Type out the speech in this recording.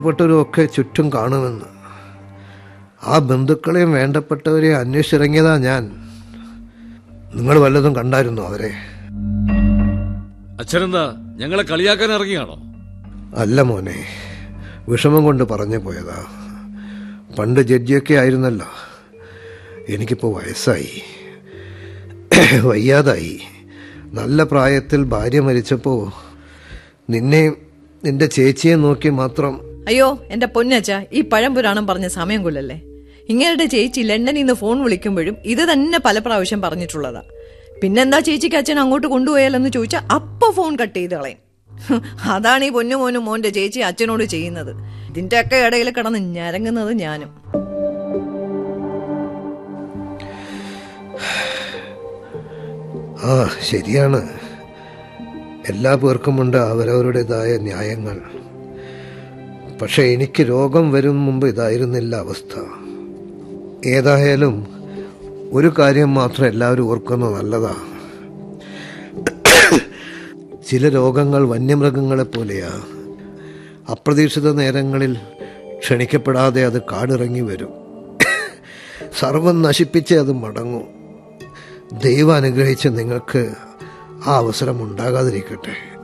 പെട്ടവരുമൊക്കെ ചുറ്റും കാണുമെന്ന് ആ ബന്ധുക്കളെയും വേണ്ടപ്പെട്ടവരെയും അന്വേഷിച്ചിറങ്ങിയതാ ഞാൻ നിങ്ങൾ വല്ലതും കണ്ടായിരുന്നോ അവരെ അച്ഛനെന്താ ഞങ്ങളെ കളിയാക്കാൻ ഇറങ്ങിയാണോ അല്ല മോനെ വിഷമം കൊണ്ട് പറഞ്ഞു പോയതാ പണ്ട് ജഡ്ജിയൊക്കെ ആയിരുന്നല്ലോ എനിക്കിപ്പോൾ വയസ്സായി വയ്യാതായി നല്ല പ്രായത്തിൽ ഭാര്യ മരിച്ചപ്പോൾ നിന്നെയും നിന്റെ ചേച്ചിയെ നോക്കി മാത്രം അയ്യോ എന്റെ പൊന്നച്ച ഈ പഴംപുരാണം പറഞ്ഞ സമയം കൊല്ലല്ലേ ഇങ്ങയുടെ ചേച്ചി ലണ്ടനിൽ നിന്ന് ഫോൺ വിളിക്കുമ്പോഴും ഇത് തന്നെ പല പ്രാവശ്യം പറഞ്ഞിട്ടുള്ളതാ പിന്നെന്താ ചേച്ചിക്ക് അച്ഛൻ അങ്ങോട്ട് കൊണ്ടുപോയാലെന്ന് ചോദിച്ചാൽ അപ്പൊ ഫോൺ കട്ട് ചെയ്ത് കളയും ഹ്, അതാണ് ഈ പൊന്നു മോനും മോന്റെ ചേച്ചി അച്ഛനോട് ചെയ്യുന്നത് ഇതിന്റെയൊക്കെ ഇടയിൽ കിടന്ന് ഞരങ്ങുന്നത് ഞാനും ആ ശരിയാണ് എല്ലാ പേർക്കുമുണ്ട് അവരവരുടേതായ ന്യായങ്ങൾ പക്ഷെ എനിക്ക് രോഗം വരും മുമ്പ് ഇതായിരുന്നില്ല അവസ്ഥ ഏതായാലും ഒരു കാര്യം മാത്രം എല്ലാവരും ഓർക്കുന്നത് നല്ലതാ ചില രോഗങ്ങൾ വന്യമൃഗങ്ങളെ പോലെയാ അപ്രതീക്ഷിത നേരങ്ങളിൽ ക്ഷണിക്കപ്പെടാതെ അത് കാടിറങ്ങി വരും സർവം നശിപ്പിച്ച് അത് മടങ്ങും ദൈവം അനുഗ്രഹിച്ച് നിങ്ങൾക്ക് ആ അവസരം ഉണ്ടാകാതിരിക്കട്ടെ